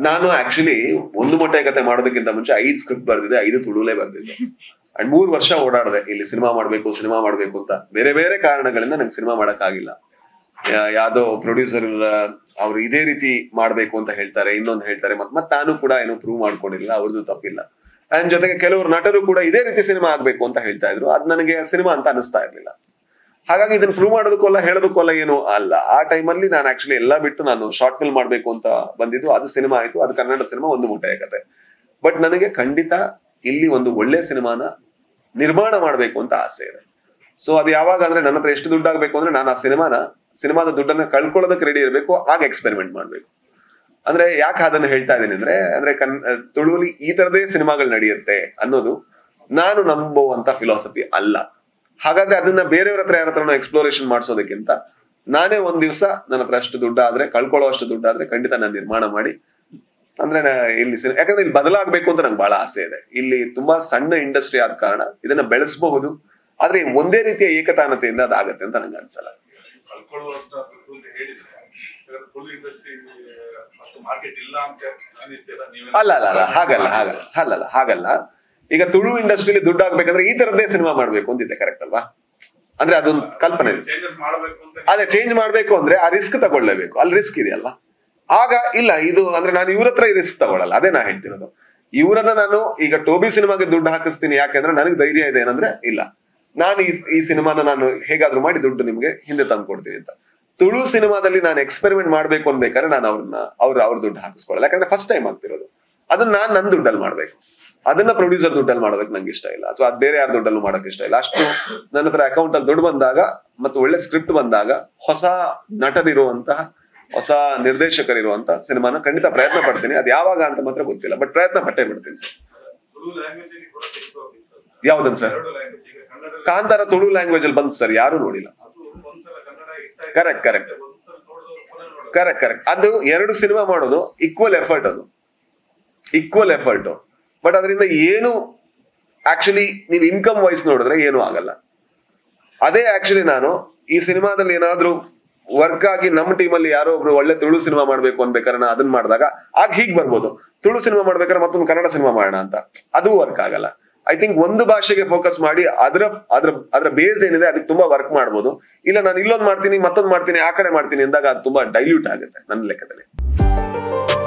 ನಾನು ಆಕ್ಚುಲಿ ಒಂದು ಮೊಟ್ಟೆ ಕತೆ ಮಾಡೋದಕ್ಕಿಂತ ಮುಂಚೆ ಐದು ಸ್ಕ್ರಿಪ್ಟ್ ಬರ್ದಿದೆ ಐದು ತುಳುಲೇ ಬರ್ದಿದ್ದೆ ಅಂಡ್ ಮೂರು ವರ್ಷ ಓಡಾಡಿದೆ ಇಲ್ಲಿ ಸಿನಿಮಾ ಮಾಡ್ಬೇಕು ಸಿನಿಮಾ ಮಾಡ್ಬೇಕು ಅಂತ ಬೇರೆ ಬೇರೆ ಕಾರಣಗಳಿಂದ ನಂಗೆ ಸಿನಿಮಾ ಮಾಡಕ್ಕಾಗಿಲ್ಲ ಯಾ- ಯಾವ್ದೋ ಪ್ರೊಡ್ಯೂಸರ್ ಅವ್ರು ಇದೇ ರೀತಿ ಮಾಡ್ಬೇಕು ಅಂತ ಹೇಳ್ತಾರೆ ಇನ್ನೊಂದು ಹೇಳ್ತಾರೆ ಮತ್ ಮತ್ ನಾನು ಕೂಡ ಏನೋ ಪ್ರೂವ್ ಮಾಡ್ಕೊಂಡಿಲ್ಲ ಅವ್ರದ್ದು ತಪ್ಪಿಲ್ಲ ಅಂಡ್ ಜೊತೆಗೆ ಕೆಲವರು ನಟರು ಕೂಡ ಇದೇ ರೀತಿ ಸಿನಿಮಾ ಆಗ್ಬೇಕು ಅಂತ ಹೇಳ್ತಾ ಇದ್ರು ಅದ್ ನನಗೆ ಸಿನಿಮಾ ಅಂತ ಅನಿಸ್ತಾ ಇರ್ಲಿಲ್ಲ ಹಾಗಾಗಿ ಇದನ್ನ ಪ್ರೂವ್ ಮಾಡೋದಕ್ಕೋಲ್ಲ ಹೇಳೋದಕ್ಕೋಲ್ಲ ಏನು ಅಲ್ಲ ಆ ಟೈಮಲ್ಲಿ ನಾನು ಆಕ್ಚುಲಿ ಎಲ್ಲಾ ಬಿಟ್ಟು ನಾನು ಶಾರ್ಟ್ ಫಿಲ್ಮ್ ಮಾಡ್ಬೇಕು ಅಂತ ಬಂದಿದ್ದು ಅದು ಸಿನಿಮಾ ಆಯ್ತು ಅದು ಕನ್ನಡ ಸಿನಿಮಾ ಒಂದು ಮುಟ್ಟೆಯ ಕತೆ ಬಟ್ ನನಗೆ ಖಂಡಿತ ಇಲ್ಲಿ ಒಂದು ಒಳ್ಳೆ ಸಿನಿಮಾನ ನಿರ್ಮಾಣ ಮಾಡ್ಬೇಕು ಅಂತ ಆಸೆ ಇದೆ ಸೊ ಅದು ಯಾವಾಗ ಅಂದ್ರೆ ನನ್ನ ಹತ್ರ ಎಷ್ಟು ದುಡ್ಡು ಆಗ್ಬೇಕು ಅಂದ್ರೆ ನಾನು ಆ ಸಿನಿಮಾನ ಸಿನಿಮಾದ ದುಡ್ಡನ್ನ ಕಳ್ಕೊಳ್ಳೋದಕ್ಕೆ ರೆಡಿ ಇರಬೇಕು ಆಗ ಎಕ್ಸ್ಪೆರಿಮೆಂಟ್ ಮಾಡ್ಬೇಕು ಅಂದ್ರೆ ಯಾಕೆ ಅದನ್ನ ಹೇಳ್ತಾ ಇದ್ದೀನಿ ಅಂದ್ರೆ ಅಂದ್ರೆ ಕನ್ ತುಳುವಲಿ ಈ ತರದೇ ಸಿನಿಮಾಗಳು ನಡೆಯುತ್ತೆ ಅನ್ನೋದು ನಾನು ನಂಬುವಂತ ಫಿಲಾಸಫಿ ಅಲ್ಲ ಹಾಗಾದ್ರೆ ಅದನ್ನ ಬೇರೆಯವ್ರ ಹತ್ರ ಯಾರ ಹತ್ರ ಎಕ್ಸ್ಪ್ಲೋರೇಷನ್ ಮಾಡಿಸೋದಕ್ಕಿಂತ ನಾನೇ ಒಂದ್ ದಿವಸ ನನ್ನ ಹತ್ರ ಅಷ್ಟು ದುಡ್ಡು ಆದ್ರೆ ಕಳ್ಕೊಳ್ಳೋ ಅಷ್ಟು ದುಡ್ಡು ಆದ್ರೆ ಖಂಡಿತ ನಾನು ನಿರ್ಮಾಣ ಮಾಡಿ ಅಂದ್ರೆ ನಾ ಇಲ್ಲಿ ಸಿನಿ- ಯಾಕಂದ್ರೆ ಇಲ್ಲಿ ಬದಲಾಗಬೇಕು ಅಂತ ನಂಗೆ ಬಹಳ ಆಸೆ ಇದೆ ಇಲ್ಲಿ ತುಂಬಾ ಸಣ್ಣ ಇಂಡಸ್ಟ್ರಿ ಆದ ಕಾರಣ ಇದನ್ನ ಬೆಳೆಸಬಹುದು ಆದ್ರೆ ಒಂದೇ ರೀತಿಯ ಏಕತಾನತೆಯಿಂದ ಅದಾಗತ್ತೆ ಅಂತ ನಂಗೆ ಅನ್ಸಲ್ಲ ಕಳ್ಕೊಳ್ಳುವಂತ ಅಂತ ಹೇಳಿದ್ರೆ ಫುಲ್ ಇಂಡಸ್ಟ್ರಿ ಅಷ್ಟು ಮಾರ್ಕೆಟ್ ಇಲ್ಲ ಅಂತ ಅನಿಸ್ತಿಲ್ಲ ನೀವೇ ಅಲ್ಲ ಅಲ್ಲ ಅಲ್ಲ ಹಾಗಲ್ಲ ಹಾಗಲ್ಲ ಅಲ್ಲಲ್ಲ ಹಾಗಲ್ಲ ಈಗ ತುಳು ಇಂಡಸ್ಟ್ರಿಲಿ ದುಡ್ಡು ಆಗ್ಬೇಕಂದ್ರೆ ಈ ತರದ್ದೇ ಸಿನಿಮಾ ಮಾಡ್ಬೇಕು ಅಂತಿದೆ ಕರೆಕ್ಟ್ ಅಲ್ವಾ ಅಂದ್ರೆ ಅದೊಂದು ಕಲ್ಪನೆ ಇದೆ ಚೇಂಜಸ್ ಮಾಡಬೇಕು ಅಂತ ಅದೇ ಚೇಂಜ್ ಮಾಡ್ಬೇಕು ಅಂದ್ರೆ ಆ ರಿಸ್ಕ್ ತಗೊಳ್ಳೇಬೇಕು ಅಲ್ಲಿ ರಿಸ್ಕ್ ಇದೆಯಲ್ಲ ಆಗ ಇಲ್ಲ ಇದು ಅಂದ್ರೆ ನಾನು ಇವ್ರ ಹತ್ರ ರಿಸ್ಕ್ ತಗೊಳ್ಳಲ್ಲ ಅದೇ ನಾ ಹೇಳ್ತಿರೋದು ಇವರನ್ನ ನಾನು ಈಗ ಟೋಬಿ ಸಿನಿಮಾಗೆ ದುಡ್ಡು ಹಾಕಿಸ್ತೀನಿ ಯಾಕೆಂದ್ರೆ ನನಗೆ ಧೈರ್ಯ ಇದೆ ಏನಂದ್ರೆ ಇಲ್ಲ ನಾನು ಈ ಈ ಸಿನಿಮಾನ ನಾನು ಹೇಗಾದ್ರೂ ಮಾಡಿ ದುಡ್ಡು ನಿಮ್ಗೆ ಹಿಂದೆ ತಂದು ಕೊಡ್ತೀನಿ ಅಂತ ತುಳು ಸಿನಿಮಾದಲ್ಲಿ ನಾನು ಎಕ್ಸ್ಪೆರಿಮೆಂಟ್ ಮಾಡ್ಬೇಕು ಅನ್ಬೇಕಾದ್ರೆ ನಾನು ಅವ್ರನ್ನ ಅವ್ರ ಅವ್ರ ದುಡ್ಡು ಹಾಕಿಸ್ಕೊಳ್ಳಲ್ಲ ಯಾಕಂದ್ರೆ ಫಸ್ಟ್ ಟೈಮ್ ಆಗ್ತಿರೋದು ಅದನ್ನ ನಾನು ನನ್ನ ದುಡ್ಡಲ್ಲಿ ಮಾಡ್ಬೇಕು ಅದನ್ನ ಪ್ರೊಡ್ಯೂಸರ್ ದುಡ್ಡಲ್ಲಿ ಮಾಡೋದಕ್ಕೆ ನಂಗೆ ಇಷ್ಟ ಇಲ್ಲ ಅಥವಾ ಅದು ಬೇರೆ ಯಾರ ದುಡ್ಡಲ್ಲೂ ಮಾಡೋಕೆ ಇಷ್ಟ ಇಲ್ಲ ಅಷ್ಟು ನನ್ನ ಹತ್ರ ಅಕೌಂಟ್ ಅಲ್ಲಿ ದುಡ್ಡು ಬಂದಾಗ ಮತ್ತು ಒಳ್ಳೆ ಸ್ಕ್ರಿಪ್ಟ್ ಬಂದಾಗ ಹೊಸ ನಟರಿರುವಂತಹ ಹೊಸ ನಿರ್ದೇಶಕರಿರುವಂತ ಸಿನಿಮಾನ ಖಂಡಿತ ಪ್ರಯತ್ನ ಪಡ್ತೀನಿ ಅದು ಯಾವಾಗ ಅಂತ ಮಾತ್ರ ಗೊತ್ತಿಲ್ಲ ಬಟ್ ಪ್ರಯತ್ನ ಪಟ್ಟೇ ಬಿಡ್ತೀನಿ ಸರ್ ತುಳು ಲ್ಯಾಂಗ್ವೇಜ್ ಕೂಡ ತೆಗೆದುಕೋಗಿತ್ತು ಯಾವ್ದನ್ ಸರ್ ಎರಡು ಲ್ಯಾಂಗ್ವೇಜ್ ಈಗ ಕನ್ನಡ ಕಾಂತಾರ ತುಳು ಲ್ಯಾಂಗ್ವೇಜ್ ಅಲ್ಲಿ ಬಂತು ಸರ್ ಯಾರು ನೋಡಿಲ್ಲ ಅದು ಒಂದ್ಸಲ ಕನ್ನಡ ಇಟ್ಟಾಗ Correct, correct. ಒಂದ್ಸಲ ನೋಡಿದವರು ಪುನಃ ನೋಡೋದು ಕರೆಕ್ಟ್ ಕರೆಕ್ಟ್ ಅದು ಎರಡು ಸಿನಿಮಾ ಮಾಡೋದು ಈಕ್ವಲ್ ಎಫರ್ಟ್ ಅದು ಈಕ್ವಲ್ ಎಫರ್ಟ್ ಬಟ್ ಅದರಿಂದ ಏನು ಆಕ್ಚುಲಿ ನೀವು ಇನ್ಕಮ್ ವೈಸ್ ನೋಡಿದ್ರೆ ಏನು ಆಗಲ್ಲ ಅದೇ ಆಕ್ಚುಲಿ ನಾನು ಈ ಸಿನಿಮಾದಲ್ಲಿ ಏನಾದ್ರೂ ವರ್ಕ್ ಆಗಿ ನಮ್ಮ ಟೀಮಲ್ಲಿ ಯಾರೋ ಒಬ್ರು ಒಳ್ಳೆ ತುಳು ಸಿನಿಮಾ ಮಾಡ್ಬೇಕು ಅನ್ಬೇಕಾದ್ರೆ ನಾನು ಅದನ್ನ ಮಾಡಿದಾಗ ಆಗ ಹೀಗ್ ಬರ್ಬೋದು ತುಳು ಸಿನಿಮಾ ಮಾಡ್ಬೇಕಾದ್ರೆ ಮತ್ತೊಂದು ಕನ್ನಡ ಸಿನಿಮಾ ಮಾಡೋಣ ಅಂತ ಅದು ವರ್ಕ್ ಆಗಲ್ಲ ಐ ಥಿಂಕ್ ಒಂದು ಭಾಷೆಗೆ ಫೋಕಸ್ ಮಾಡಿ ಅದ್ರ ಅದ್ರ ಅದ್ರ ಬೇಸ್ ಏನಿದೆ ಅದಕ್ಕೆ ತುಂಬಾ ವರ್ಕ್ ಮಾಡ್ಬೋದು ಇಲ್ಲ ನಾನು ಇಲ್ಲೊಂದು ಮಾಡ್ತೀನಿ ಮತ್ತೊಂದು ಮಾಡ್ತೀನಿ ಆ ಕಡೆ ಮಾಡ್ತೀನಿ ಅಂದಾಗ ಅದು ತುಂಬಾ ಡೈಲ್ಯೂಟ್ ಆಗುತ್ತೆ ನನ್ನ ಲೆಕ್ಕದಲ್ಲಿ